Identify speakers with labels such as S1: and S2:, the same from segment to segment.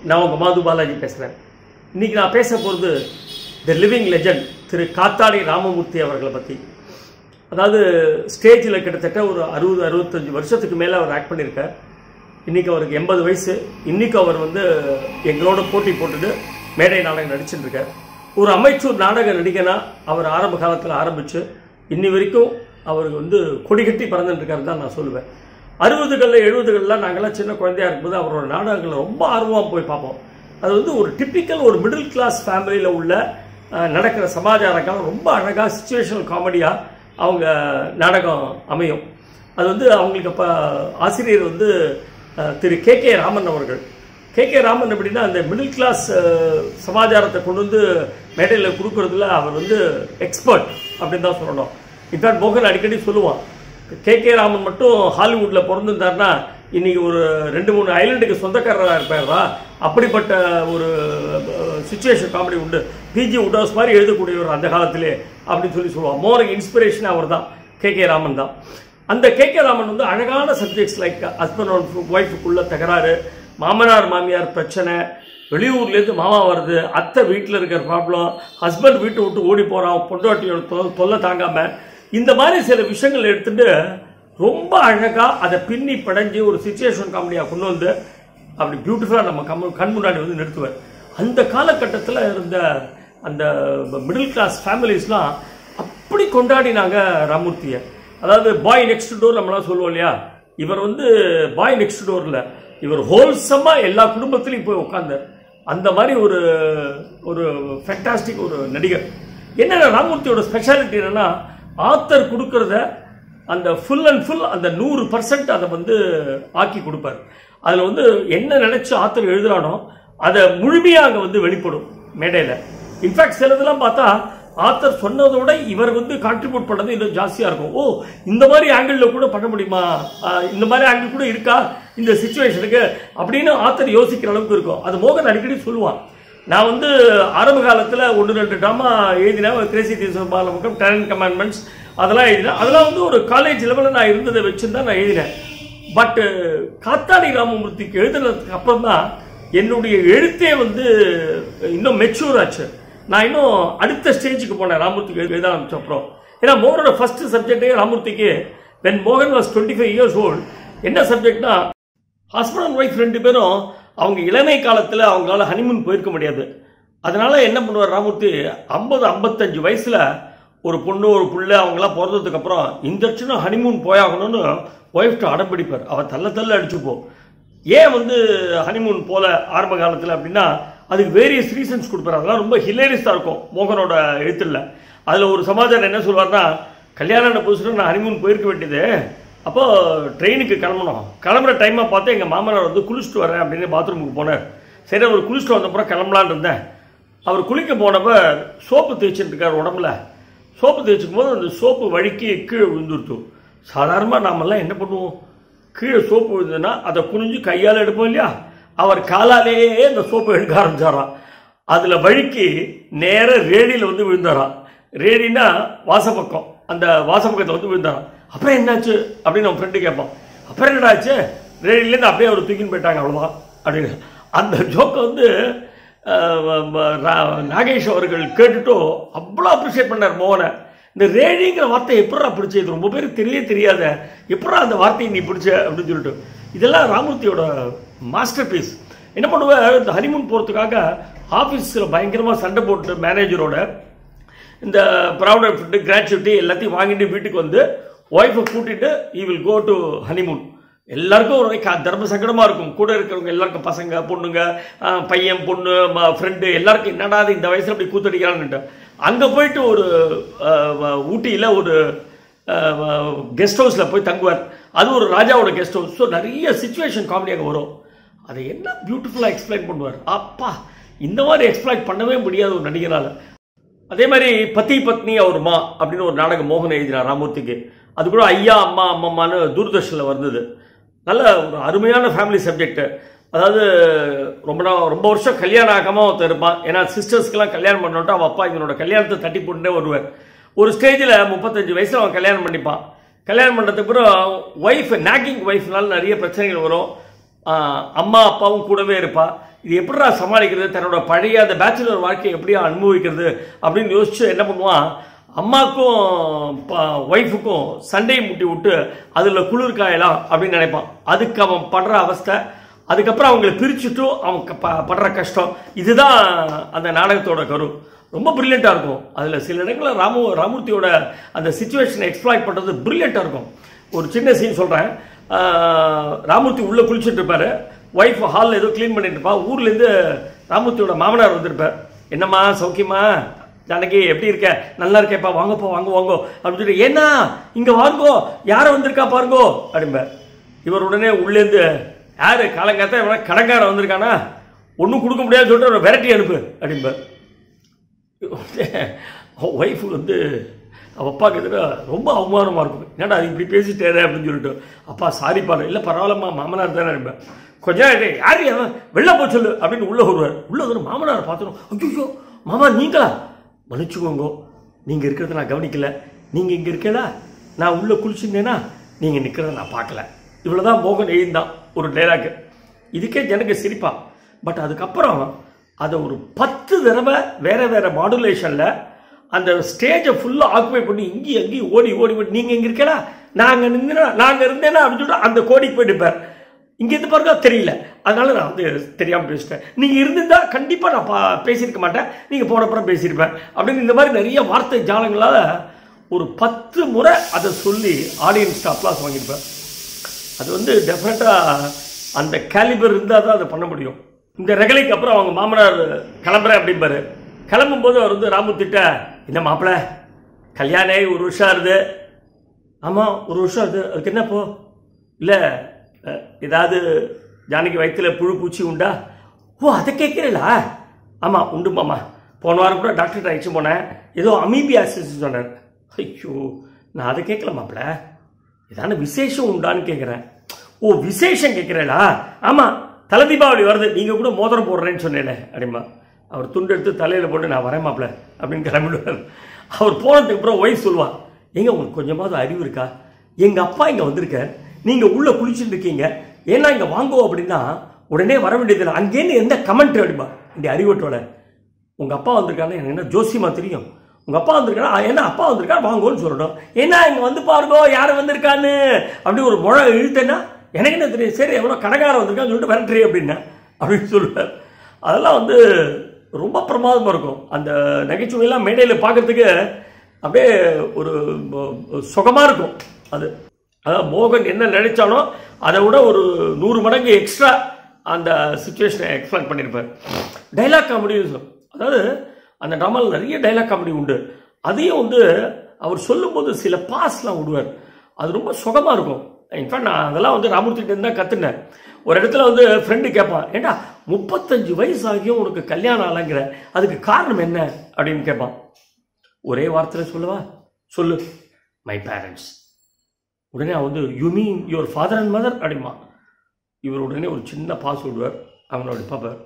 S1: நான் உங்கள் மாது பாலாஜி பேசுகிறேன் இன்னைக்கு நான் பேச போகிறது த லிவிங் லெஜண்ட் திரு காத்தாடி ராமமூர்த்தி அவர்களை பற்றி அதாவது ஸ்டேஜில் கிட்டத்தட்ட ஒரு அறுபது அறுபத்தஞ்சு வருஷத்துக்கு மேலே அவர் ஆக்ட் பண்ணியிருக்கார் இன்னைக்கு அவருக்கு எண்பது வயசு இன்னைக்கு அவர் வந்து எங்களோட போட்டி போட்டுட்டு மேடை நாடகம் நடிச்சுட்டு இருக்கார் ஒரு அமைச்சூர் நாடக நடிகனா அவர் ஆரம்ப காலத்தில் ஆரம்பித்து இன்னி வரைக்கும் அவருக்கு வந்து கொடிகட்டி பறந்துட்டு இருக்காரு தான் நான் சொல்லுவேன் அறுபதுகளில் எழுபதுகளில் நாங்கள்லாம் சின்ன குழந்தையா இருக்கும்போது அவரோட நாடகங்களை ரொம்ப ஆர்வமாக போய் பார்ப்போம் அது வந்து ஒரு டிப்பிக்கல் ஒரு மிடில் கிளாஸ் ஃபேமிலியில் உள்ள அஹ், நடக்கிற சமாச்சாரக்காக ரொம்ப அழகாக சுச்சுவேஷனல் காமெடியாக அவங்க நாடகம் அமையும் அது வந்து அவங்களுக்கு அப்போ ஆசிரியர் வந்து அஹ், திரு கே கே ராமன் அவர்கள் கே கே ராமன் எப்படின்னா அந்த மிடில் கிளாஸ் சமாச்சாரத்தை கொண்டு வந்து மேடையில் கொடுக்கறதுல அவர் வந்து எக்ஸ்பர்ட் அப்படின்னு தான் சொல்லணும் இன்ஃபேக்ட் மோகன் அடிக்கடி சொல்லுவான் கே கே ராமன் மட்டும் ஹாலிவுட்டில் பிறந்திருந்தாருன்னா இன்னைக்கு ஒரு ரெண்டு மூணு ஐலண்டுக்கு சொந்தக்காரராக இருப்பாரா அப்படிப்பட்ட ஒரு சுச்சுவேஷன் காமெடி உண்டு பிஜி உட்டோஸ் மாதிரி எழுதக்கூடியவர் அந்த காலத்திலே அப்படின்னு சொல்லி சொல்லுவான் மோர் இன்ஸ்பிரேஷன் அவர் தான் கே கே ராமன் தான் அந்த கே கே ராமன் வந்து அழகான சப்ஜெக்ட்ஸ் லைக் ஹஸ்பண்ட் ஒய்ஃபுக்குள்ள தகராறு மாமனார் மாமியார் பிரச்சனை வெளியூர்லேருந்து மாமா வருது அத்தை வீட்டில் இருக்கிற ப்ராப்ளம் ஹஸ்பண்ட் வீட்டை விட்டு ஓடி போகிறான் பொண்டாட்டியோட தொ- தொல்லை தாங்காம இந்த மாதிரி சில விஷயங்கள் எடுத்துட்டு ரொம்ப அழகாக அதை பின்னி படைஞ்சு ஒரு சுச்சுவேஷன் காமெடியாக கொண்டு வந்து அப்படி பியூட்டிஃபுல்லாக நம்ம கம் கண் முன்னாடி வந்து நிறுத்துவார் அந்த காலகட்டத்தில் இருந்த அந்த மிடில் கிளாஸ் ஃபேமிலிஸ்லாம் அப்படி கொண்டாடினாங்க ராமூர்த்தியை அதாவது பாய் நெக்ஸ்ட் டோர் நம்மளாம் சொல்லுவோம் இல்லையா இவர் வந்து பாய் நெக்ஸ்ட் டோரில் இவர் ஹோல்சமாக எல்லா குடும்பத்திலையும் போய் உட்காந்தார் அந்த மாதிரி ஒரு ஒரு ஃபேண்டாஸ்டிக் ஒரு நடிகர் என்னென்ன ராமூர்த்தியோட ஸ்பெஷாலிட்டி என்னன்னா ஆத்தர் கொடுக்கறத அந்த ஃபுல் அண்ட் ஃபுல் அந்த நூறு பர்சன்ட் அதை வந்து ஆக்கி கொடுப்பார் அதில் வந்து என்ன நினைச்சு ஆத்தர் எழுதுறானோ அதை முழுமையாக அங்கே வந்து வெளிப்படும் மேடையில் இன்ஃபேக்ட் சிலதெல்லாம் பார்த்தா ஆத்தர் சொன்னதோட இவர் வந்து கான்ட்ரிபியூட் பண்ணது இன்னும் ஜாஸ்தியாக இருக்கும் ஓ இந்த மாதிரி ஆங்கிளில் கூட பண்ண முடியுமா ஆஹ் இந்த மாதிரி ஆங்கிள் கூட இருக்கா இந்த சுச்சுவேஷனுக்கு அப்படின்னு ஆத்தர் யோசிக்கிற அளவுக்கு இருக்கும் அது மோகன் அடிக்கடி சொல்லுவான் நான் வந்து ஆரம்ப காலத்தில் ஒன்று ரெண்டு ட்ராமா எழுதினேன் crazy thieves Palavakkam talent commandments அதெல்லாம் எழுதினேன் அதெல்லாம் வந்து ஒரு காலேஜ் லெவலில் நான் இருந்ததை வச்சு தான் நான் எழுதினேன் பட் காத்தாடி ராமமூர்த்திக்கு எழுதுனதுக்கு அப்புறம் தான் என்னுடைய எழுத்தே வந்து இன்னும் மெச்சூர் ஆச்சு நான் இன்னும் அடுத்த ஸ்டேஜுக்கு போனேன் ராமூர்த்திக்கு எழுத ஆரம்பிச்ச அப்புறம் ஏன்னா மோகனோட ஃபர்ஸ்ட் சப்ஜெக்டே ராமூர்த்திக்கு வென் மோகன் was twenty five years old என்ன சப்ஜெக்ட்னா ஹஸ்பண்ட் அண்ட் ஒய்ஃப் ரெண்டு பேரும் அவங்க இளமை காலத்தில் அவங்களால ஹனிமூன் போயிருக்க முடியாது அதனால என்ன பண்ணுவார் ராமூர்த்தி ஐம்பது ஐம்பத்தஞ்சு வயசுல ஒரு பொண்ணு ஒரு புள்ள அவங்களாம் பிறந்ததுக்கு அப்புறம் இந்த வருஷம் ஹனிமூன் போயாகணும்னு ஒய்ஃப்ட்டு அடம் பிடிப்பார் அவள் தள்ள தள்ள அடிச்சுப்போ ஏன் வந்து ஹனிமூன் போல ஆரம்ப காலத்தில் அப்படின்னா அதுக்கு வேரியஸ் ரீசன்ஸ் கொடுப்பாரு அதெல்லாம் ரொம்ப ஹிலேரியஸாக இருக்கும் மோகனோட எழுத்துல அதில் ஒரு சமாச்சாரம் என்ன சொல்வார்னா கல்யாணம் புதுசுல நான் ஹனிமூன் போயிருக்க வேண்டியது அப்போ ட்ரெயினுக்கு கிளம்பணும் கிளம்புற டைமை பார்த்து எங்கள் மாமனார் வந்து குளிச்சுட்டு வரேன் அப்படின்னு பாத்ரூமுக்கு போனார் சரி அவர் குளிச்சுட்டு வந்தப்புறம் கிளம்பலான்னு இருந்தேன் அவர் குளிக்க போனப்ப சோப்பு தேய்ச்சிட்டு இருக்கார் உடம்புல சோப்பு தேய்ச்சிக்கும் போது அந்த சோப்பு வழுக்கி கீழே விழுந்துருத்து சாதாரணமாக நாமெல்லாம் என்ன பண்ணுவோம் கீழே சோப்பு விழுந்ததுன்னா அதை குனிஞ்சு கையால் எடுப்போம் இல்லையா அவர் காலாலேயே அந்த சோப்பை எடுக்க ஆரம்பிச்சாராம் அதில் வழுக்கி நேர ரேடியில் வந்து விழுந்தாராம் ரேடினா வாசப்பக்கம் அந்த வாசப்பக்கத்தில் வந்து விழுந்தாராம் அப்புறம் என்னாச்சு அப்படின்னு நம்ம ஃப்ரெண்டு கேட்பான் அப்புறம் என்னடா ஆச்சு ரேடியிலேருந்து அப்படியே அவர் தூக்கின்னு போயிட்டாங்க அவ்வளோதான் அப்படின்னு அந்த ஜோக்கை வந்து அஹ், ம- ரா- நாகேஷ் அவர்கள் கேட்டுட்டோ அவ்வளோ அப்ரிஷியேட் பண்ணார் மோகனை இந்த ரேடிங்கிற வார்த்தை எப்படா பிடிச்ச இது ரொம்ப பேருக்கு தெரிய தெரியாத எப்படா அந்த வார்த்தையை நீ பிடிச்ச அப்படின்னு சொல்லிட்டு இதெல்லாம் ராமூர்த்தியோட மாஸ்டர் பீஸ் என்ன பண்ணுவார் இந்த ஹனிமூன் போகிறதுக்காக ஆஃபீஸில் பயங்கரமாக சண்டை போட்டு மேனேஜரோட இந்த ப்ரௌடர் ஃபுட்டு கிராச்சுவிட்டி எல்லாத்தையும் வாங்கிட்டு வீட்டுக்கு வந்து ஒய்ஃபை கூட்டிட்டு he will go to honeymoon எல்லாருக்கும் ஒரு க- தர்ம சங்கடமாக இருக்கும் கூட இருக்கிறவங்க எல்லாருக்கும் பசங்க பொண்ணுங்க ஆஹ், பையன் பொண்ணு ஃப்ரெண்டு எல்லாருக்கும் என்னடா இது இந்த வயசில் அப்படி கூத்தடிக்கிறான்னுட்டு அங்கே போயிட்டு ஒரு ஊட்டியில் ஒரு கெஸ்ட் ஹவுஸில் போய் தங்குவார் அது ஒரு ராஜாவோட கெஸ்ட் ஹவுஸ் ஸோ நிறைய சுச்சுவேஷன் காமெடி அங்கே வரும் அதை என்ன பியூட்டிஃபுல்லாக எக்ஸ்பிளைன் பண்ணுவார் அப்பா இந்த மாதிரி எக்ஸ்பிளைன் பண்ணவே முடியாத ஒரு நடிகரால் அதே மாதிரி பத்தி பத்னி அவர் மா அப்படின்னு ஒரு நாடகம் மோகன் எழுதினார் ராமூர்த்திக்கு அது கூட ஐயா அம்மா அம்மம்மான்னு தூர்தர்ஷனில் வந்தது நல்ல ஒரு அருமையான ஃபேமிலி சப்ஜெக்ட் அதாவது ரொம்ப நாள் ரொம்ப வருஷம் கல்யாணம் ஆகாம ஒருத்தன் இருப்பான் ஏன்னா சிஸ்டர்ஸ்க்கெல்லாம் கல்யாணம் பண்ணோட்டு அவன் அப்பா இவனோட கல்யாணத்தை தட்டி போட்டுட்டே வருவார் ஒரு ஸ்டேஜில் முப்பத்தஞ்சு வயசுல அவன் கல்யாணம் பண்ணிப்பான் கல்யாணம் பண்ணுறதுக்கு அப்புறம் ஒய்ஃப் நாக்கிங் ஒய்ஃப்னால நிறைய பிரச்சனைகள் வரும் ஆஹ், அம்மா அப்பாவும் கூடவே இருப்பா இது எப்படிடா சமாளிக்கிறது தன்னோட பழைய அந்த பேச்சுலர் வாழ்க்கையை எப்படியா அனுபவிக்கிறது அப்படின்னு யோசிச்சு என்ன பண்ணுவான் அம்மாக்கும் ஒய்ஃபுக்கும் சண்டையை முட்டி விட்டு அதில் குளிர் காயலாம் அப்படின்னு நினைப்பான் அதுக்கு அவன் படுற அவஸ்தை அதுக்கப்புறம் அவங்கள பிரிச்சுட்டு அவன் க- ப- படுற கஷ்டம் இதுதான் அந்த நாடகத்தோட கரு ரொம்ப பிரில்லியண்ட்டாக இருக்கும் அதில் சில இடங்களில் ராமு ராமூர்த்தியோட அந்த சுச்சுவேஷனை எக்ஸ்ப்ளாய்ட் பண்ணுறது பிரில்லியண்ட்டாக இருக்கும் ஒரு சின்ன சீன் சொல்கிறேன் ராமூர்த்தி உள்ளே குளிச்சுட்டு இருப்பாரு ஒய்ஃப் ஹாலில் ஏதோ க்ளீன் பண்ணிட்டு இருப்பா ஊர்லேருந்து ராமூர்த்தியோட மாமனார் வந்திருப்பார் என்னம்மா சௌக்கியமா ஜானகி எப்படி இருக்க நல்லா இருக்கேப்பா வாங்கப்பா வாங்க வாங்கோ அப்படின்னு சொல்லி ஏன்னா இங்கே வாங்கோ யாரை வந்திருக்கா பாருங்கோ அப்படிம்பார் இவர் உடனே உள்ளேருந்து யாரு காலங்காத்த இவன கடங்காரன் வந்திருக்கானா ஒன்றும் கொடுக்க முடியாதுன்னு சொல்லிட்டு அவரை விரட்டி அனுப்பு அப்படிம்பார் ஒய்ஃபு வந்து அவள் அப்பாவுக்கு எதிர ரொம்ப அவமானமாக இருக்கும் என்னடா அது இப்படி பேசிட்டேரு அப்படின்னு சொல்லிட்டு அப்பா சாரிப்பா இல்லை பரவாயில்லம்மா மாமனார் தானே இருப்பேன் கொஞ்ச நேரம் இரு, யாரு அவன் வெளில போ சொல்லு அப்படின்னு உள்ளே வருவார் உள்ளே வந்து மாமனார் பார்த்துரும் ஐயோ மாமா நீங்களா மன்னிச்சுக்கோங்க நீங்கள் இருக்கிறத நான் கவனிக்கல நீங்கள் இங்கே இருக்கேடா நான் உள்ளே குளிச்சிருந்தேன்னா நீங்கள் நிற்கிறத நான் பார்க்கல இவ்வளோதான் மோகன் எழுந்தான் ஒரு டைலாக்கு இதுக்கே ஜனங்க சிரிப்பா பட் அதுக்கப்புறம் அதை ஒரு பத்து தடவை வேற வேற மாடுலேஷனில் அந்த ஸ்டேஜை ஃபுல்லாக ஆக்குபை பண்ணி இங்கேயும் அங்கேயும் ஓடி ஓடி ஓடி நீங்கள் இங்கே இருக்கலா நாங்கள் நின்னா நாங்கள் இருந்தேன்னா அப்படின்னு சொல்லிட்டு அந்த கோடிக்கு போயிட்டுப்பார் இங்கே இருந்து பாருங்க தெரியல அதனால நான் வந்து தெரியாமல் பேசிட்டேன் நீங்கள் இருந்திருந்தா கண்டிப்பாக நான் பா பேசியிருக்க மாட்டேன் நீங்கள் போனப்புறம் பேசியிருப்பேன் அப்படின்னு இந்த மாதிரி நிறைய வார்த்தை ஜாலங்களால் ஒரு பத்து முறை அதை சொல்லி ஆடியன்ஸ்க்கு அப்ளாஸ் வாங்கியிருப்பேன் அது வந்து டெஃபினட்டாக அந்த கேலிபர் இருந்தால் தான் அதை பண்ண முடியும் இந்த ரெகலைக்கு அப்புறம் அவங்க மாமனார் கிளம்புறேன் அப்படிம்பாரு கிளம்பும்போது அவர் வந்து ராமூர்த்திட்ட என்ன மாப்பிள கல்யாணம் ஆகி ஒரு வருஷம் ஆகுது ஆமாம் ஒரு வருஷம் ஆகுது அதுக்கு என்னப்போ இல்லை ஏதாவது ஜானகி வயித்துல புழு பூச்சி உண்டா ஓ அதை கேட்குறீங்களா ஆமாம் உண்டு மாமா போன வாரம் கூட டாக்டர்கிட்ட அழைச்சு போனேன் ஏதோ அமீபியாசிஸ் சொன்னார் ஐயோ நான் அதை கேட்கல மாப்பிள ஏதான விசேஷம் உண்டான்னு கேட்குறேன் ஓ விசேஷம் கேட்குறேளா ஆமாம் தலை தீபாவளி வருது நீங்கள் கூட மோதிரம் போடுறேன்னு சொன்னேனே அப்படிமா அவர் துண்டு எடுத்து தலையில் போட்டு நான் வரேன் மாப்பிள அப்படின்னு கிளம்பிடுவார் அவர் போனதுக்கு அப்புறம் ஒய்ஃப் சொல்லுவா ஏங்க உங்களுக்கு கொஞ்சமாவது அறிவு இருக்கா எங்கள் அப்பா இங்கே வந்திருக்கார் நீங்கள் உள்ளே குளிச்சுட்டு இருக்கீங்க ஏன்னா இங்கே வாங்குவோம் அப்படின்னா உடனே வர வேண்டியதில்லை அங்கேருந்து எந்த கமெண்ட் அப்படிமா இந்த அறிவட்டோட உங்க அப்பா வந்திருக்காருன்னா எனக்கு என்ன ஜோசியமா தெரியும் உங்க அப்பா வந்திருக்காரு "ஆ, என்ன அப்பா வந்திருக்காரு வாங்கோன்னு சொல்லணும் ஏன்னா இங்க வந்து பாருங்க யார் வந்திருக்கான்னு அப்படி ஒரு முழ இழுத்தேன்னா எனக்கு என்ன தெரியும் சரி எவ்வளோ கடைக்காரன் வந்திருக்கான்னு சொல்லிட்டு விரட்டுறே அப்படின்னா அப்படின்னு சொல்லுவார் அதெல்லாம் வந்து ரொம்ப பிரமாதமாக இருக்கும் அந்த நகைச்சுவையெல்லாம் மேடையில் பார்க்கறதுக்கு அப்படியே ஒரு சுகமாக இருக்கும் அது அதாவது மோகன் என்ன நினைச்சானோ அதை விட ஒரு நூறு மடங்கு எக்ஸ்ட்ரா அந்த சுச்சுவேஷனை எக்ஸ்பிளைன் பண்ணியிருப்பார் டைலாக் காமெடி அதாவது அந்த ட்ராமாவில் நிறைய டைலாக் காமெடி உண்டு அதையும் வந்து அவர் சொல்லும்போது சில பாஸ்லாம் விடுவார் அது ரொம்ப சுகமாக இருக்கும் இன்ஃபேக்ட் நான் அதெல்லாம் வந்து ராமூர்த்திகிட்ட தான் கற்றுனேன் ஒரு இடத்துல வந்து ஃப்ரெண்டு கேட்பான் ஏண்டா முப்பத்தஞ்சு வயசு ஆகியும் உனக்கு கல்யாணம் ஆகலைங்கிற அதுக்கு காரணம் என்ன அப்படின்னு கேட்பான் ஒரே வார்த்தையில் சொல்லவா சொல்லு மை பேரண்ட்ஸ் உடனே அவன் வந்து you mean your father and mother அப்படிமா இவர் உடனே ஒரு சின்ன பாஸ் விடுவார் அவனோட பாப்பார்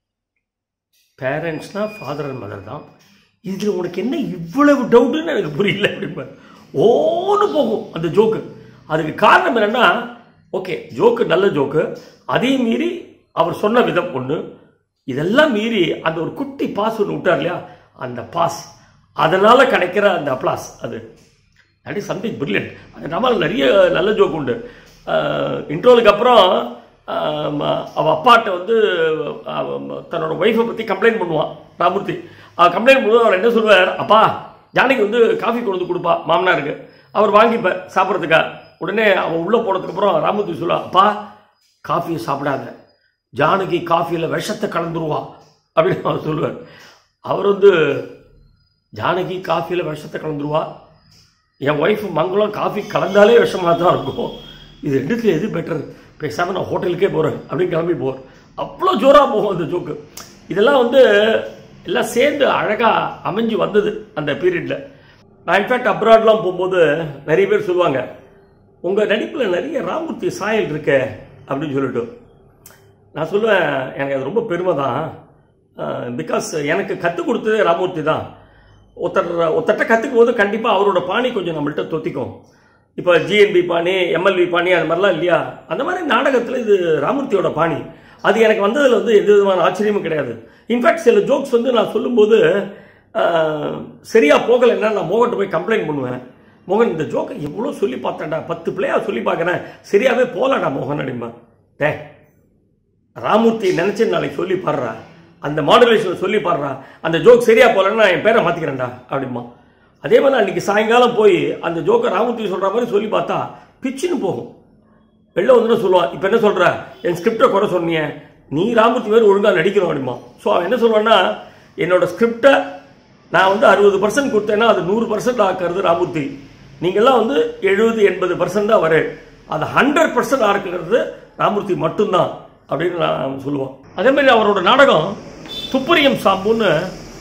S1: பேரண்ட்ஸ்னா ஃபாதர் அண்ட் மதர் தான் இதில் உனக்கு என்ன இவ்வளவு டவுட்டுன்னு எனக்கு புரியல அப்படிம்பார் ஓன்னு போகும் அந்த ஜோக்கு அதுக்கு காரணம் என்னன்னா ஓகே ஜோக்கு நல்ல ஜோக்கு அதையும் மீறி அவர் சொன்ன விதம் ஒன்று இதெல்லாம் மீறி அந்த ஒரு குட்டி பாஸ் ஒன்று விட்டார் இல்லையா அந்த பாஸ் அதனால கிடைக்கிற அந்த அப்ளாஸ் அது தட் இஸ் சம்திங் பிரில்லியன்ட் அந்த நம்மளால் நிறைய நல்ல ஜோக் உண்டு இன்ட்ரோலுக்கு அப்புறம் ஆம், அவ அப்பாட்ட வந்து அவ தன்னோட ஒய்ஃபை பற்றி கம்ப்ளைண்ட் பண்ணுவான் ராமூர்த்தி அவன் கம்ப்ளைண்ட் பண்ணும்போது அவர் என்ன சொல்லுவார் அப்பா ஜானகி வந்து காஃபி கொண்டு வந்து கொடுப்பா மாமனாருக்கு அவர் வாங்கிப்பார் சாப்பிட்றதுக்கா உடனே அவன் உள்ளே போனதுக்கு அப்புறம் ராமூர்த்தி சொல்லுவா அப்பா காஃபியை சாப்பிடாத ஜானகி காஃபியில் விஷத்தை கலந்துருவா அப்படின்னு அவர் சொல்லுவார் அவர் வந்து ஜானகி காஃபியில் விஷத்தை கலந்துருவா என் ஒய்ஃப் மங்களம் காஃபி கலந்தாலே விஷமாக தான் இருக்கும் இது ரெண்டுத்துல எது பெட்டர் பேசாமல் நான் ஹோட்டலுக்கே போகிறேன் அப்படின்னு கிளம்பி போகிறேன் அவ்வளோ ஜோராக போகும் அந்த ஜோக்கு இதெல்லாம் வந்து எல்லாம் சேர்ந்து அழகாக அமைஞ்சு வந்தது அந்த பீரியடில் நான் இன்ஃபேக்ட் அப்ராட்லாம் போகும்போது நிறைய பேர் சொல்லுவாங்க உங்கள் நடிப்பில் நிறைய ராமூர்த்தி சாயல் இருக்கே அப்படின்னு சொல்லிட்டு நான் சொல்லுவேன் எனக்கு அது ரொம்ப பெருமை தான் பிகாஸ் எனக்கு கற்றுக் கொடுத்ததே ராமூர்த்தி தான் ஒருத்தர் ஒருத்தர்கிட்ட கற்றுக்கும் போது கண்டிப்பாக அவரோட பாணி கொஞ்சம் நம்மள்ட்ட தொத்திக்கும் இப்போ ஜிஎன்பி பாணி எம்எல்வி பாணி அது மாதிரிலாம் இல்லையா அந்த மாதிரி நாடகத்தில் இது ராமூர்த்தியோட பாணி அது எனக்கு வந்ததில் வந்து எந்த விதமான ஆச்சரியமும் கிடையாது இன்ஃபேக்ட் சில ஜோக்ஸ் வந்து நான் சொல்லும்போது ஆஹ், சரியா போகலைன்னா நான் மோகன்ட்ட போய் கம்ப்ளைண்ட் பண்ணுவேன் மோகன் இந்த ஜோக்கை எவ்வளோ சொல்லி பார்த்தேன்டா பத்து பிள்ளையா சொல்லி பார்க்குறேன் சரியாவே போகலடா மோகன் அப்படிமா டே ராமூர்த்தி நினைச்சு நாளைக்கு சொல்லி பாடுறா அந்த மாடுலேஷனில் சொல்லி பாடுறா அந்த ஜோக் சரியா போகலன்னா நான் என் பேரை மாற்றிக்கிறேன்டா அப்படிமா அதே மாதிரி அன்னைக்கு சாயங்காலம் போய் அந்த ஜோக்கை ராமூர்த்தி சொல்கிற மாதிரி சொல்லி பார்த்தா பிச்சுன்னு போகும் வெளில வந்து சொல்லுவான் இப்போ என்ன சொல்ற என் ஸ்கிரிப்டை குறை சொன்னீங்க நீ ராமூர்த்தி மாதிரி ஒழுங்காக நடிக்கணும் அப்படிமா ஸோ அவன் என்ன சொல்லுவான்னா என்னோட ஸ்கிரிப்டை நான் வந்து அறுபது பர்சன்ட் கொடுத்தேன்னா அது நூறு பர்சன்ட் ஆக்கிறது ராமூர்த்தி நீங்கள்லாம் வந்து எழுபது எண்பது பர்சன்ட் தான் வரு அது ஹண்ட்ரட் பர்சன்ட் ஆக்குறது ராமூர்த்தி மட்டும்தான் அப்படின்னு நான் சொல்லுவான் அதே மாதிரி அவரோட நாடகம் துப்பரியம் சாம்புன்னு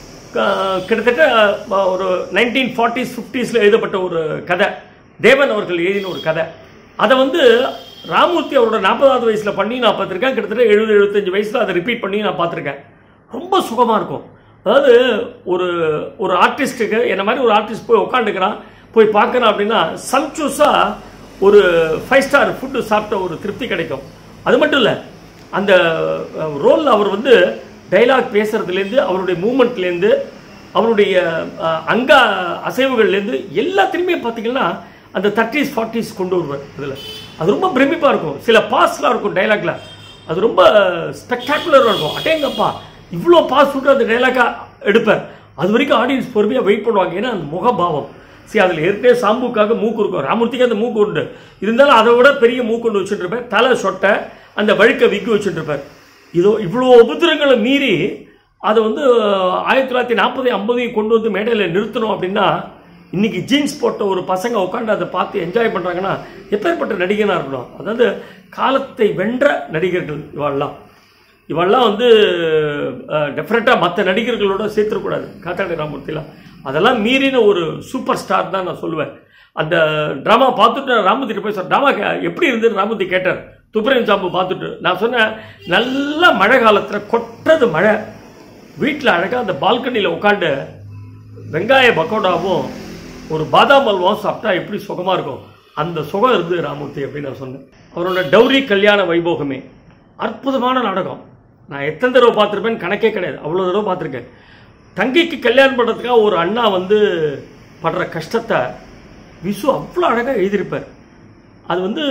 S1: க- கிட்டத்தட்ட அஹ், ஒரு நைன்டீன் ஃபார்ட்டிஸ் ஃபிஃப்டிஸில் எழுதப்பட்ட ஒரு கதை தேவன் அவர்கள் எழுதின ஒரு கதை அதை வந்து ராமூர்த்தி அவரோட நாற்பதாவது வயசில் பண்ணி நான் பார்த்துருக்கேன் கிட்டத்தட்ட எழுபது எழுபத்தஞ்சு வயசில் அதை ரிப்பீட் பண்ணி நான் பார்த்துருக்கேன் ரொம்ப சுகமாக இருக்கும் அதாவது ஒரு ஒரு ஆர்டிஸ்ட்டுக்கு என்ன மாதிரி ஒரு ஆர்டிஸ்ட் போய் உட்காந்துக்கிறான் போய் பார்க்கறான் அப்படின்னா சம்சூஸாக ஒரு ஃபைவ் ஸ்டார் ஃபுட்டு சாப்பிட்ட ஒரு திருப்தி கிடைக்கும் அது மட்டும் இல்லை அந்த ரோலில் அவர் வந்து டைலாக் பேசுறதுலேருந்து அவருடைய மூமெண்ட்லேருந்து அவருடைய அஹ், அங்க அசைவுகள்லேருந்து எல்லாத்துலேயுமே பார்த்தீங்கன்னா அந்த தேர்ட்டிஸ் ஃபார்ட்டிஸ் கொண்டு வருவார் இதில் அது ரொம்ப பிரமிப்பாக இருக்கும் சில பாஸ்லாம் இருக்கும் டைலாக்ல அது ரொம்ப ஸ்பெக்டாகுலராக இருக்கும் அட்டேங்கப்பா இவ்வளோ பாஸ் விட்டு அந்த டைலாக்காக எடுப்பார் அது வரைக்கும் ஆடியன்ஸ் பொறுமையாக வெயிட் பண்ணுவாங்க ஏன்னா அந்த முகபாவம் சரி அதில் ஏற்கனவே சாம்புக்காக மூக்கு இருக்கும் ராமூர்த்திக்கு அந்த மூக்கு உண்டு இருந்தாலும் அதை விட பெரிய மூக்கு ஒன்று வச்சுட்டு இருப்பார் தலை சொட்டை அந்த வழுக்க விக்கு வச்சுட்டு இருப்பார் இதோ இவ்வளோ உபத்திரங்களை மீறி அதை வந்து ஆயிரத்தி தொள்ளாயிரத்தி நாற்பது ஐம்பதையும் கொண்டு வந்து மேடையில் நிறுத்தணும் அப்படின்னா இன்னைக்கு ஜீன்ஸ் போட்ட ஒரு பசங்க உட்காந்து அதை பார்த்து என்ஜாய் பண்ணுறாங்கன்னா எப்பேற்பட்ட நடிகனாக இருக்கணும் அதாவது காலத்தை வென்ற நடிகர்கள் இவாள்லாம் இவெல்லாம் வந்து டெஃபினட்டாக மற்ற நடிகர்களோட சேர்த்துடக்கூடாது காத்தாடி ராமூர்த்திலாம் அதெல்லாம் மீறின ஒரு சூப்பர் ஸ்டார் தான் நான் சொல்லுவேன் அந்த ட்ராமா பார்த்துட்டு நான் ராமூர்த்திட்ட போய் சார் ட்ராமா எப்படி இருந்தது ராமூர்த்தி கேட்டார் துப்பரன் சாம்பு பார்த்துட்டு நான் சொன்னேன் நல்ல மழை காலத்தில் கொட்டது மழை வீட்டில் அழகாக அந்த பால்கனியில் உட்காந்து வெங்காய பக்கோடாவும் ஒரு பாதாம் அல்வாவும் சாப்பிட்டா எப்படி சுகமாக இருக்கும் அந்த சுகம் இருந்தது ராமூர்த்தி அப்படின்னு நான் சொன்னேன் அவரோட டௌரி கல்யாண வைபோகமே அற்புதமான நாடகம் நான் எத்தனை தடவை பார்த்துருப்பேன்னு கணக்கே கிடையாது அவ்வளோ தடவை பார்த்துருக்கேன் தங்கைக்கு கல்யாணம் பண்ணுறதுக்காக ஒரு அண்ணா வந்து படுற கஷ்டத்தை விசு அவ்வளோ அழகாக எழுதியிருப்பார் அது வந்து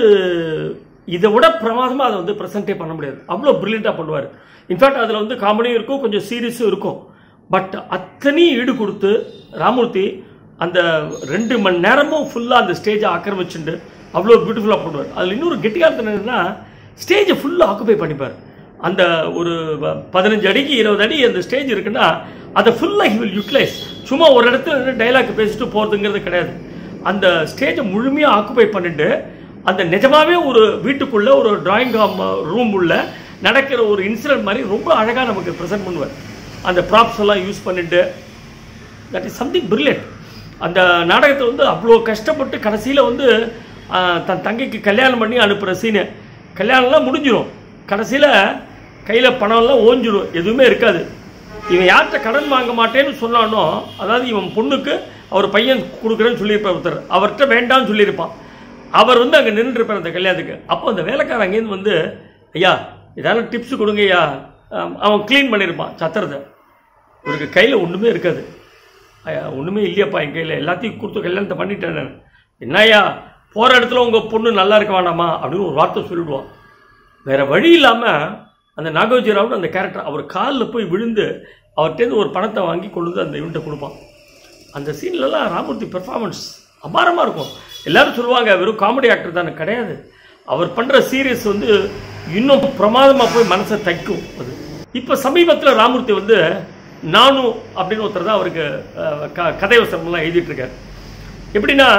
S1: இதை விட பிரமாதமாக அதை வந்து ப்ரெசென்டே பண்ண முடியாது அவ்வளோ ப்ரில்லியண்ட்டாக பண்ணுவார் இன்ஃபேக்ட் அதில் வந்து காமெடியும் இருக்கும் கொஞ்சம் சீரியஸும் இருக்கும் பட் அத்தனையும் ஈடு கொடுத்து ராமூர்த்தி அந்த ரெண்டு மணி நேரமும் ஃபுல்லாக அந்த ஸ்டேஜை ஆக்கிரமிச்சுண்டு அவ்வளோ பியூட்டிஃபுல்லாக பண்ணுவார் அதில் இன்னொரு கெட்டிக்காரத்தனம் என்னன்னா ஸ்டேஜை ஃபுல்லாக ஆக்குபை பண்ணிப்பார் அந்த ஒரு ப- பதினஞ்சு அடிக்கு இருபது அடி அந்த ஸ்டேஜ் இருக்குன்னா அதை ஃபுல்லாக ஹி வில் யூட்டிலைஸ் சும்மா ஒரு இடத்துல நின்று டைலாக் பேசிட்டு போகிறதுங்கிறது கிடையாது அந்த ஸ்டேஜை முழுமையாக ஆக்குபை பண்ணிட்டு அந்த நிஜமாவே ஒரு வீட்டுக்குள்ள ஒரு டிராயிங் ரூம் உள்ள நடக்கிற ஒரு இன்சிடென்ட் மாதிரி ரொம்ப அழகாக நமக்கு ப்ரெசென்ட் பண்ணுவார் அந்த ப்ராப்ஸ் எல்லாம் யூஸ் பண்ணிட்டு தட் இஸ் சம்திங் பிரில்லியன்ட் அந்த நாடகத்தை வந்து அவ்வளோ கஷ்டப்பட்டு கடைசியில் வந்து ஆஹ், தன் தங்கைக்கு கல்யாணம் பண்ணி அனுப்புகிற சீனு கல்யாணம்லாம் முடிஞ்சிடும் கடைசியில் கையில் பணம்லாம் ஓஞ்சிடும் எதுவுமே இருக்காது இவன் யார்கிட்ட கடன் வாங்க மாட்டேன்னு சொன்னானோ அதாவது இவன் பொண்ணுக்கு அவர் பையன் கொடுக்குறேன்னு சொல்லியிருப்பார் ஒருத்தர் அவர்கிட்ட வேண்டாம்னு சொல்லியிருப்பான் அவர் வந்து அங்கே நின்றுருப்பார் அந்த கல்யாணத்துக்கு அப்போ அந்த வேலைக்காரன் அங்கேருந்து வந்து ஐயா ஏதாவது டிப்ஸ் கொடுங்க ஐயா ஆம், அவன் க்ளீன் பண்ணியிருப்பான் சத்திரத்தை இவருக்கு கையில் ஒன்றுமே இருக்காது ஐயா ஒன்றுமே இல்லையாப்பா என் கையில் எல்லாத்தையும் கொடுத்து கல்யாணத்தை பண்ணிட்டேன் நான் என்னய்யா போகிற இடத்துல உங்கள் பொண்ணு நல்லா இருக்க வேண்டாமா அப்படின்னு ஒரு வார்த்தை சொல்லிடுவான் வேற வழி இல்லாமல் அந்த நாகவஜி ராவ் அந்த கேரக்டர் அவர் காலில் போய் விழுந்து அவர்கிட்டேருந்து ஒரு பணத்தை வாங்கி கொண்டு வந்து அந்த இவன்ட்ட கொடுப்பான் அந்த சீன்லலாம் ராமூர்த்தி பெர்ஃபார்மன்ஸ் அபாரமாக இருக்கும் எல்லாரும் சொல்லுவாங்க வெறும் காமெடி ஆக்டர் தானே கிடையாது அவர் பண்ணுற சீரியஸ் வந்து இன்னும் பிரமாதமாக போய் மனசை தைக்கும் அது இப்போ சமீபத்தில் ராமூர்த்தி வந்து நானு அப்படின்னு ஒருத்தர் தான் அவருக்கு அஹ், க கதை வசனம்லாம் எழுதிட்டு இருக்காரு எப்படின்னா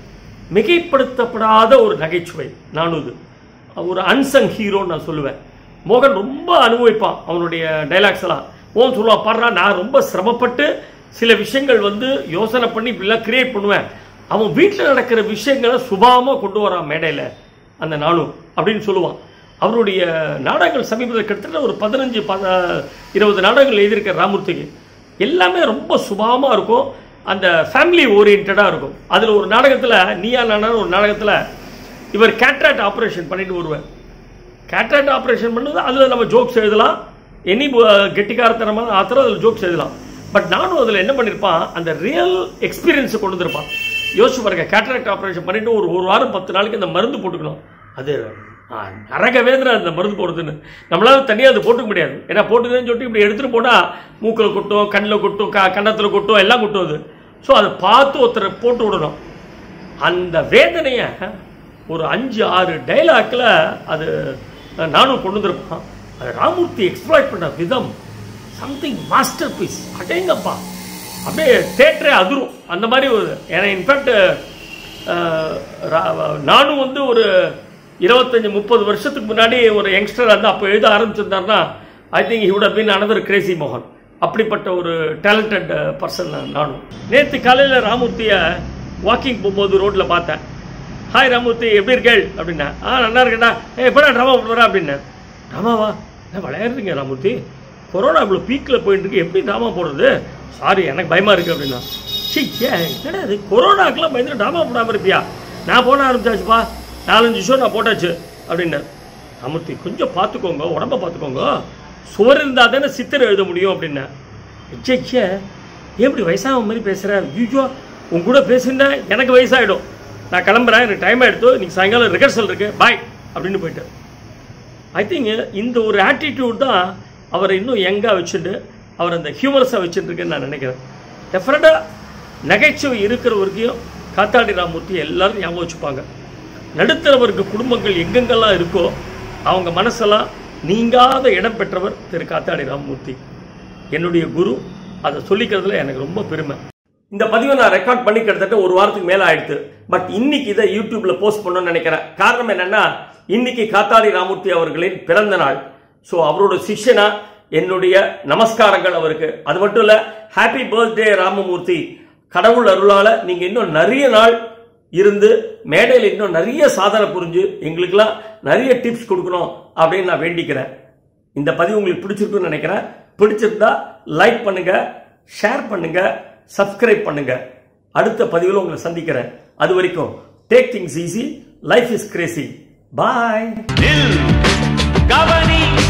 S1: மிகைப்படுத்தப்படாத ஒரு நகைச்சுவை நானும் இது ஒரு அன்சங் ஹீரோன்னு நான் சொல்லுவேன் மோகன் ரொம்ப அனுபவிப்பான் அவனுடைய டைலாக்ஸ் எல்லாம் மோகன் சொல்லுவான் பாடுறா நான் ரொம்ப சிரமப்பட்டு சில விஷயங்கள் வந்து யோசனை பண்ணி இப்படிலாம் கிரியேட் பண்ணுவேன் அவன் வீட்டில் நடக்கிற விஷயங்களை சுபாவமாக கொண்டு வரான் மேடையில் அந்த நானும் அப்படின்னு சொல்லுவான் அவருடைய நாடகங்கள் சமீபத்தில் கிட்டத்தட்ட ஒரு பதினஞ்சு பத இருபது நாடகங்கள் எழுதியிருக்க ராமூர்த்திக்கு எல்லாமே ரொம்ப சுபாவமாக இருக்கும் அந்த ஃபேமிலி ஓரியன்டாக இருக்கும் அதில் ஒரு நாடகத்தில் நீயா நானா ஒரு நாடகத்தில் இவர் கேட்ராக்ட் ஆப்ரேஷன் பண்ணிட்டு வருவார் கேட்ராக்ட் ஆப்ரேஷன் பண்ணது அதில் நம்ம ஜோக்ஸ் எழுதலாம் எனி கெட்டிக்காரத்தனமான ஆத்திரம் அதில் ஜோக்ஸ் எழுதலாம் பட் நானும் அதில் என்ன பண்ணியிருப்பான் அந்த ரியல் எக்ஸ்பீரியன்ஸை கொண்டு வந்திருப்பான் யோசிச்சு பாருங்க கேட்ராக்ட் ஆப்ரேஷன் பண்ணிட்டு ஒரு ஒரு வாரம் பத்து நாளைக்கு அந்த மருந்து போட்டுக்கணும் அது ஆ, நரக வேதனை அந்த மருந்து போடுறதுன்னு நம்மளால தனியாக அது போட்டுக்க முடியாது ஏன்னா போட்டுக்கிறேன்னு சொல்லிட்டு இப்படி எடுத்துகிட்டு போனால் மூக்கில் கொட்டும் கண்ணில் கொட்டும் க கன்னத்தில் கொட்டும் எல்லாம் கொட்டும் அது ஸோ அதை பார்த்து ஒருத்தரை போட்டு விடணும் அந்த வேதனையை ஒரு அஞ்சு ஆறு டைலாக்ல அது நானும் கொண்டு வந்திருப்பான் அது ராமூர்த்தி எக்ஸ்ப்ளாய்ட் பண்ண விதம் சம்திங் மாஸ்டர் பீஸ் அடேங்கப்பா அப்படியே தேட்டரே அதிரும் அந்த மாதிரி ஒரு ஏன்னா இன்ஃபேக்ட் நானும் வந்து ஒரு இருபத்தஞ்சி முப்பது வருஷத்துக்கு முன்னாடி ஒரு யங்ஸ்டர் வந்து அப்போ எழுத ஆரம்பிச்சிருந்தாருன்னா I think he would have been another Crazy மோகன் அப்படிப்பட்ட ஒரு டேலண்டட் பர்சன் நானும் நேற்று காலையில் ராமூர்த்தியை வாக்கிங் போகும்போது ரோட்டில் பார்த்தேன் ஹாய் ராமூர்த்தி எப்படி இருக்கேள் அப்படின்னா ஆ நல்லா இருக்கேன்டா ஏ எப்படா ட்ராமா பண்ணுறா அப்படின்னேன் ட்ராமாவா என்ன விளையாடுறீங்க ராமூர்த்தி கொரோனா இவ்வளோ பீக்கில் போயிட்டு இருக்கு எப்படி ட்ராமா போடுறது சாரி எனக்கு பயமாக இருக்குது அப்படின்னா சீ ஏன் என்னடா இது கொரோனாக்கெல்லாம் பயந்து ட்ராமா போடாமல் இருப்பியா நான் போட ஆரம்பிச்சாச்சுப்பா நாலஞ்சு ஷோ நான் போட்டாச்சு அப்படின்னாரு ராமூர்த்தி கொஞ்சம் பார்த்துக்கோங்க உடம்ப பார்த்துக்கோங்க சுவர் இருந்தால் தானே சித்திரம் எழுத முடியும் அப்படின்னேன் ச்சே எப்படி வயசாக மாதிரி பேசுகிறேன் ஐயோ உன் கூட பேசுனா எனக்கு வயசாகிடும் நான் கிளம்புறேன் எனக்கு டைம் ஆகிடுத்து இன்னைக்கு சாயங்காலம் ரிஹர்சல் இருக்கு பாய் அப்படின்னு போயிட்டார் ஐ திங்க் இந்த ஒரு ஆட்டிடியூட் தான் அவரை இன்னும் யங்காக வச்சுட்டு அவர் அந்த ஹியூமரஸாக வச்சுட்டு இருக்குன்னு நான் நினைக்கிறேன் டெஃபினட்டாக நகைச்சுவை இருக்கிற வரைக்கும் காத்தாடி ராமூர்த்தி எல்லாரும் ஞாபகம் வச்சுப்பாங்க நடுத்தரவர்க்கு குடும்பங்கள் எங்கெங்கெல்லாம் இருக்கோ அவங்க மனசெல்லாம் நீங்காத இடம் பெற்றவர் திரு காத்தாடி ராமமூர்த்தி என்னுடைய குரு அதை சொல்லிக்கிறதுல எனக்கு ரொம்ப பெருமை இந்த பதிவை நான் ரெக்கார்ட் பண்ணி கிட்டத்தட்ட ஒரு வாரத்துக்கு மேல ஆயிடுத்து பட் இன்னைக்கு இதை யூடியூப்ல போஸ்ட் பண்ணணும்னு நினைக்கிறேன் காரணம் என்னன்னா இன்னைக்கு காத்தாடி ராமூர்த்தி அவர்களின் பிறந்த நாள் ஸோ அவரோட சிஷ்யனா என்னுடைய நமஸ்காரங்கள் அவருக்கு அது மட்டும் இல்ல ஹாப்பி பர்த்டே ராமமூர்த்தி கடவுள் அருளால நீங்க இன்னும் நிறைய நாள் இருந்து மேடையில் இன்னும் நிறைய சாதனை புரிஞ்சு எங்களுக்கெல்லாம் நிறைய டிப்ஸ் கொடுக்கணும் அப்படின்னு நான் வேண்டிக்கிறேன் இந்த பதிவு உங்களுக்கு பிடிச்சிருக்குன்னு நினைக்கிறேன் பிடிச்சிருந்தா லைக் பண்ணுங்க ஷேர் பண்ணுங்க சப்ஸ்கிரைப் பண்ணுங்க அடுத்த பதிவில் உங்களை சந்திக்கிறேன் அது வரைக்கும் take things easy life is crazy boy
S2: நில் கவனி